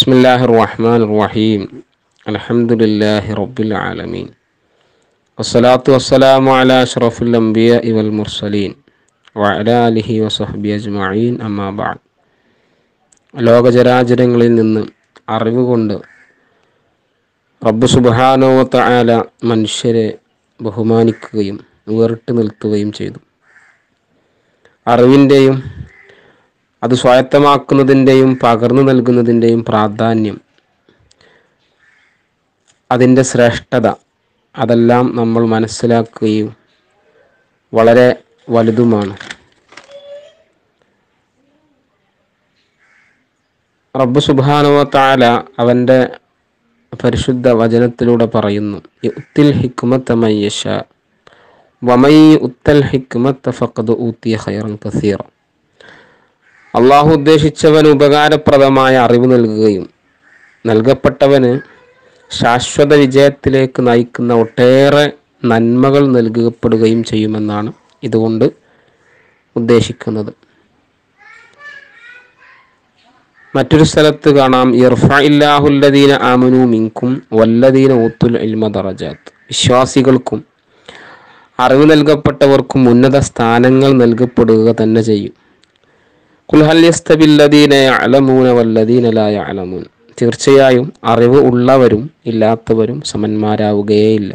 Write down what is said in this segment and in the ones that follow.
بسم الله الرحمن الرحيم الحمد لله رب العالمين والصلاة والسلام على أشرف الأنبياء والمرسلين وعلى آله وصحبه أجمعين أما بعد ലോകചരാചരങ്ങളിൽ നിന്ന് അറിവ് കൊണ്ട് റബ്ബ് സുബാനോവത്ത ആല മനുഷ്യരെ ബഹുമാനിക്കുകയും വേറിട്ട് നിർത്തുകയും ചെയ്തു അറിവിൻ്റെയും അത് സ്വായത്തമാക്കുന്നതിൻ്റെയും പകർന്നു നൽകുന്നതിൻ്റെയും പ്രാധാന്യം അതിൻ്റെ ശ്രേഷ്ഠത അതെല്ലാം നമ്മൾ മനസ്സിലാക്കുകയും വളരെ വലുതുമാണ് റബ്ബ് സുബാനുവ താല അവൻ്റെ പരിശുദ്ധ വചനത്തിലൂടെ പറയുന്നു യുത്തിൽ ഹിക്കുമത്ത മയ്യഷ വമൈ ഉത്തൽ ഹിക്കുമത്ത ഫഖദ് ഊത്തിയ ഖൈറൻ കസീറ അള്ളാഹു ഉദ്ദേശിച്ചവന് ഉപകാരപ്രദമായ അറിവ് നൽകുകയും നൽകപ്പെട്ടവന് ശാശ്വത വിജയത്തിലേക്ക് നയിക്കുന്ന ഒട്ടേറെ നന്മകൾ നൽകപ്പെടുകയും ചെയ്യുമെന്നാണ് ഇതുകൊണ്ട് ഉദ്ദേശിക്കുന്നത് മറ്റൊരു സ്ഥലത്ത് കാണാം ഇർഫില്ലാഹുല്ലദീന ആമനു മിങ്കും വല്ലദീന ഊത്തുൽ ഇൽമ ദറജാത്ത് വിശ്വാസികൾക്കും അറിവ് നൽകപ്പെട്ടവർക്കും ഉന്നത സ്ഥാനങ്ങൾ നൽകപ്പെടുക തന്നെ ചെയ്യും കുൽഹല്യസ്തബില്ലദീന അലമൂന വല്ലദീന ലായ അലമൂൻ തീർച്ചയായും അറിവ് ഉള്ളവരും ഇല്ലാത്തവരും സമന്മാരാവുകയേയില്ല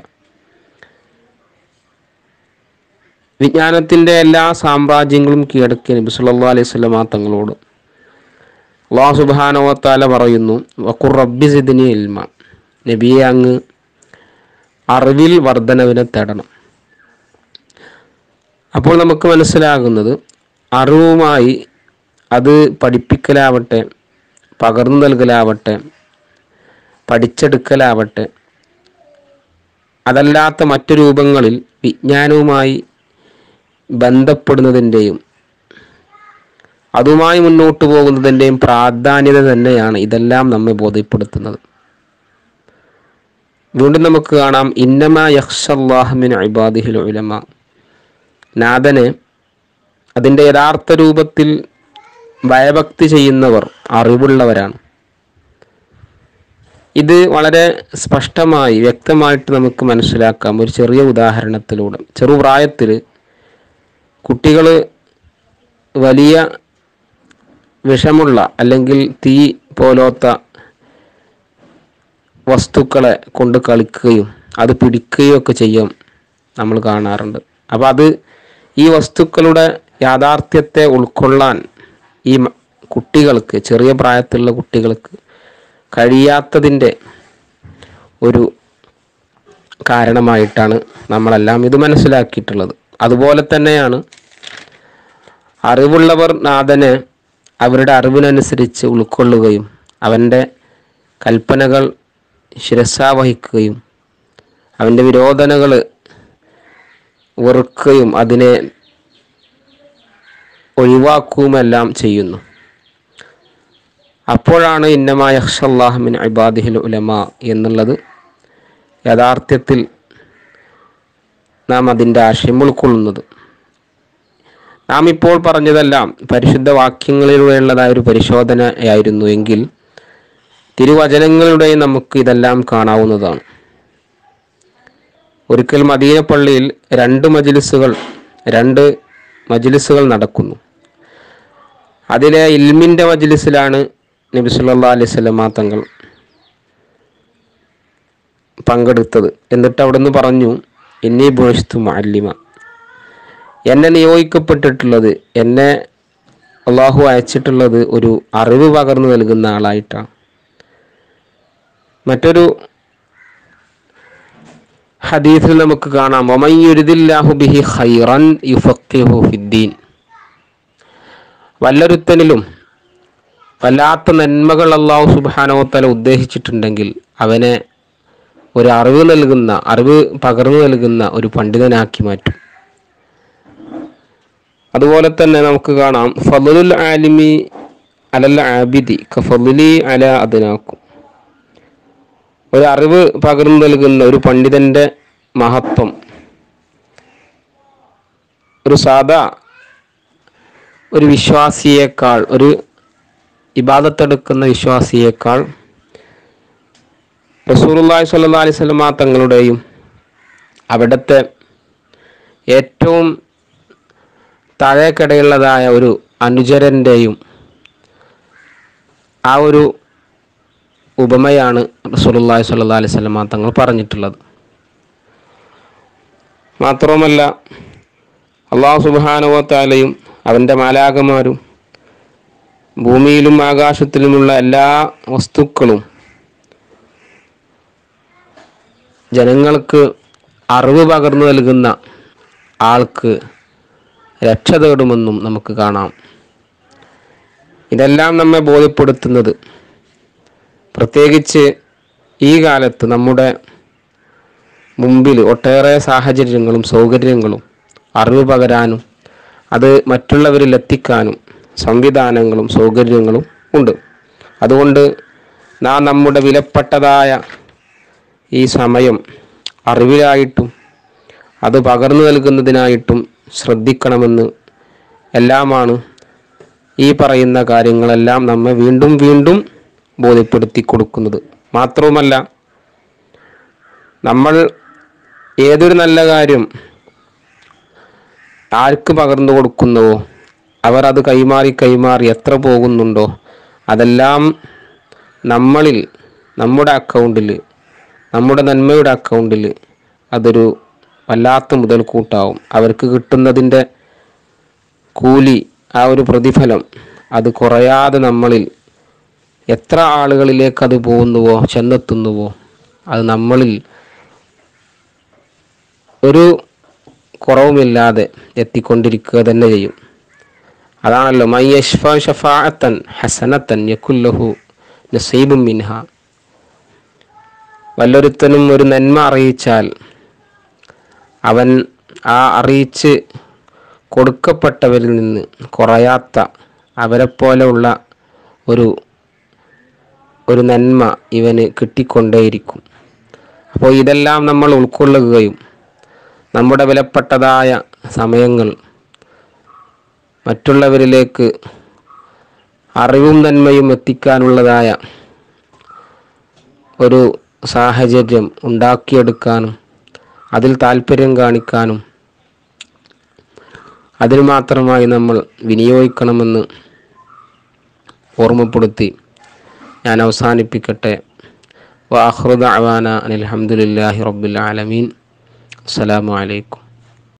വിജ്ഞാനത്തിൻ്റെ എല്ലാ സാമ്രാജ്യങ്ങളും കീഴടക്കിയ നബി സല്ലല്ലാഹു അലൈഹി വസല്ലമ തങ്ങളോട് അള്ളാഹു സുബാനവത്താല പറയുന്നു വഖുർ റബ്ബി സിദ്നി ഇൽമ നബിയെ അങ്ങ് അറിവിൽ വർധനവിനെ തേടണം അപ്പോൾ നമുക്ക് മനസ്സിലാകുന്നത് അറിവുമായി അത് പഠിപ്പിക്കലാവട്ടെ പകർന്നു നൽകലാവട്ടെ പഠിച്ചെടുക്കലാവട്ടെ അതല്ലാത്ത മറ്റു രൂപങ്ങളിൽ വിജ്ഞാനവുമായി ബന്ധപ്പെടുന്നതിൻ്റെയും അതുമായി മുന്നോട്ട് പോകുന്നതിൻ്റെയും പ്രാധാന്യത തന്നെയാണ് ഇതെല്ലാം നമ്മെ ബോധ്യപ്പെടുത്തുന്നത് വീണ്ടും നമുക്ക് കാണാം ഇന്നമ യഹ്ഷല്ലാഹമിൻ ഇബാദിഹിൽ ഉലമ നാഥന് അതിൻ്റെ യഥാർത്ഥ രൂപത്തിൽ ഭയഭക്തി ചെയ്യുന്നവർ അറിവുള്ളവരാണ് ഇത് വളരെ സ്പഷ്ടമായി വ്യക്തമായിട്ട് നമുക്ക് മനസ്സിലാക്കാം ഒരു ചെറിയ ഉദാഹരണത്തിലൂടെ ചെറുപ്രായത്തിൽ കുട്ടികൾ വലിയ വിഷമുള്ള അല്ലെങ്കിൽ തീ പോലത്തെ വസ്തുക്കളെ കൊണ്ട് കളിക്കുകയും അത് പിടിക്കുകയും ഒക്കെ ചെയ്യും നമ്മൾ കാണാറുണ്ട് അപ്പോൾ അത് ഈ വസ്തുക്കളുടെ യാഥാർത്ഥ്യത്തെ ഉൾക്കൊള്ളാൻ ഈ കുട്ടികൾക്ക് ചെറിയ പ്രായത്തിലുള്ള കുട്ടികൾക്ക് കഴിയാത്തതിൻ്റെ ഒരു കാരണമായിട്ടാണ് നമ്മളെല്ലാം ഇത് മനസ്സിലാക്കിയിട്ടുള്ളത് അതുപോലെ തന്നെയാണ് അറിവുള്ളവർ നാഥനെ അവരുടെ അറിവിനനുസരിച്ച് ഉൾക്കൊള്ളുകയും അവൻ്റെ കൽപ്പനകൾ ശിരസാവഹിക്കുകയും അവൻ്റെ വിരോധനകൾ വെറുക്കുകയും അതിനെ ഒഴിവാക്കുകയുമെല്ലാം ചെയ്യുന്നു അപ്പോഴാണ് ഇന്നമായ അഹ്ഷല്ലാഹമിൻ ഇബാദിഹിൽ ഉലമ എന്നുള്ളത് യഥാർത്ഥത്തിൽ നാം അതിൻ്റെ ആശയം ഉൾക്കൊള്ളുന്നത് നാം ഇപ്പോൾ പറഞ്ഞതെല്ലാം പരിശുദ്ധ വാക്യങ്ങളിലൂടെയുള്ളതായ ഒരു പരിശോധനയായിരുന്നു എങ്കിൽ തിരുവചനങ്ങളിലൂടെ നമുക്ക് ഇതെല്ലാം കാണാവുന്നതാണ് ഒരിക്കൽ മദീന പള്ളിയിൽ രണ്ട് മജിലിസുകൾ രണ്ട് മജിലിസുകൾ നടക്കുന്നു അതിലെ ഇൽമിൻ്റെ മജിലിസിലാണ് നബി സല്ലാ അലൈഹി സ്വലമാ തങ്ങൾ പങ്കെടുത്തത് എന്നിട്ട് അവിടെ നിന്ന് പറഞ്ഞു എന്നീ ബോഷിത്തു മാലിമ എന്നെ നിയോഗിക്കപ്പെട്ടിട്ടുള്ളത് എന്നെ അള്ളാഹു അയച്ചിട്ടുള്ളത് ഒരു അറിവ് പകർന്നു നൽകുന്ന ആളായിട്ടാണ് മറ്റൊരു ഹദീസിൽ നമുക്ക് കാണാം ഒമയ്യുരുദില്ലാഹു ബിഹി ഖൈറൻ യുഫക്കിഹു ഫിദ്ദീൻ വല്ലൊരുത്തനിലും വല്ലാത്ത നന്മകൾ അള്ളാഹു സുബാനോത്തല ഉദ്ദേശിച്ചിട്ടുണ്ടെങ്കിൽ അവനെ ഒരു അറിവ് നൽകുന്ന അറിവ് പകർന്നു നൽകുന്ന ഒരു പണ്ഡിതനാക്കി മാറ്റും അതുപോലെ തന്നെ നമുക്ക് കാണാം ഫലുൽ ആലിമി അലൽ ആബിദി കഫലുലി അല അതിനാക്കും ഒരു അറിവ് പകർന്നു നൽകുന്ന ഒരു പണ്ഡിതന്റെ മഹത്വം ഒരു സാധാ ഒരു വിശ്വാസിയേക്കാൾ ഒരു ഇബാദത്തെടുക്കുന്ന വിശ്വാസിയേക്കാൾ റസൂലുള്ളാഹി സ്വല്ലല്ലാഹി അലൈഹി വസല്ലമ തങ്ങളുടെയും അവിടുത്തെ ഏറ്റവും താഴേക്കിടയുള്ളതായ ഒരു അനുചരൻ്റെയും ആ ഒരു ഉപമയാണ് റസൂലുള്ളാഹി സ്വല്ലല്ലാഹി അലൈഹി വസല്ലമ തങ്ങൾ പറഞ്ഞിട്ടുള്ളത് മാത്രവുമല്ല അള്ളാഹു സുബ്ഹാനഹു വതആലയും അവൻ്റെ മാലാകമാരും ഭൂമിയിലും ആകാശത്തിലുമുള്ള എല്ലാ വസ്തുക്കളും ജനങ്ങൾക്ക് അറിവ് പകർന്നു നൽകുന്ന ആൾക്ക് രക്ഷ തേടുമെന്നും നമുക്ക് കാണാം ഇതെല്ലാം നമ്മെ ബോധ്യപ്പെടുത്തുന്നത് പ്രത്യേകിച്ച് ഈ കാലത്ത് നമ്മുടെ മുമ്പിൽ ഒട്ടേറെ സാഹചര്യങ്ങളും സൗകര്യങ്ങളും അറിവ് പകരാനും അത് മറ്റുള്ളവരിൽ എത്തിക്കാനും സംവിധാനങ്ങളും സൗകര്യങ്ങളും ഉണ്ട് അതുകൊണ്ട് നാം നമ്മുടെ വിലപ്പെട്ടതായ ഈ സമയം അറിവിലായിട്ടും അത് പകർന്നു നൽകുന്നതിനായിട്ടും ശ്രദ്ധിക്കണമെന്ന് എല്ലാമാണ് ഈ പറയുന്ന കാര്യങ്ങളെല്ലാം നമ്മെ വീണ്ടും വീണ്ടും ബോധ്യപ്പെടുത്തി കൊടുക്കുന്നത് മാത്രവുമല്ല നമ്മൾ ഏതൊരു നല്ല കാര്യം ആർക്ക് പകർന്നു കൊടുക്കുന്നുവോ അവർ അത് കൈമാറി കൈമാറി എത്ര പോകുന്നുണ്ടോ അതെല്ലാം നമ്മളിൽ നമ്മുടെ അക്കൗണ്ടിൽ നമ്മുടെ നന്മയുടെ അക്കൗണ്ടിൽ അതൊരു വല്ലാത്ത മുതൽക്കൂട്ടാവും അവർക്ക് കിട്ടുന്നതിൻ്റെ കൂലി ആ ഒരു പ്രതിഫലം അത് കുറയാതെ നമ്മളിൽ എത്ര ആളുകളിലേക്ക് അത് പോകുന്നുവോ ചെന്നെത്തുന്നുവോ അത് നമ്മളിൽ ഒരു കുറവുമില്ലാതെ എത്തിക്കൊണ്ടിരിക്കുക തന്നെ ചെയ്യും അതാണല്ലോ മൈ യഷ്ഫ ഷഫാഅത്തൻ ഹസനത്തൻ യക്കുല്ലഹു നസീബും മിൻഹ വല്ലൊരുത്തനും ഒരു നന്മ അറിയിച്ചാൽ അവൻ ആ അറിയിച്ച് കൊടുക്കപ്പെട്ടവരിൽ നിന്ന് കുറയാത്ത അവരെപ്പോലെയുള്ള ഒരു ഒരു നന്മ ഇവന് കിട്ടിക്കൊണ്ടേയിരിക്കും അപ്പോൾ ഇതെല്ലാം നമ്മൾ ഉൾക്കൊള്ളുകയും നമ്മുടെ വിലപ്പെട്ടതായ സമയങ്ങൾ മറ്റുള്ളവരിലേക്ക് അറിവും നന്മയും എത്തിക്കാനുള്ളതായ ഒരു സാഹചര്യം ഉണ്ടാക്കിയെടുക്കാനും അതിൽ താല്പര്യം കാണിക്കാനും അതിന് മാത്രമായി നമ്മൾ വിനിയോഗിക്കണമെന്ന് ഓർമ്മപ്പെടുത്തി ഞാൻ അവസാനിപ്പിക്കട്ടെ വാഹൃദ അവാന അനിൽഹമുല്ലാഹി റബ്ബുൽ ആലമീൻ അസ്സലാമു അലൈക്കും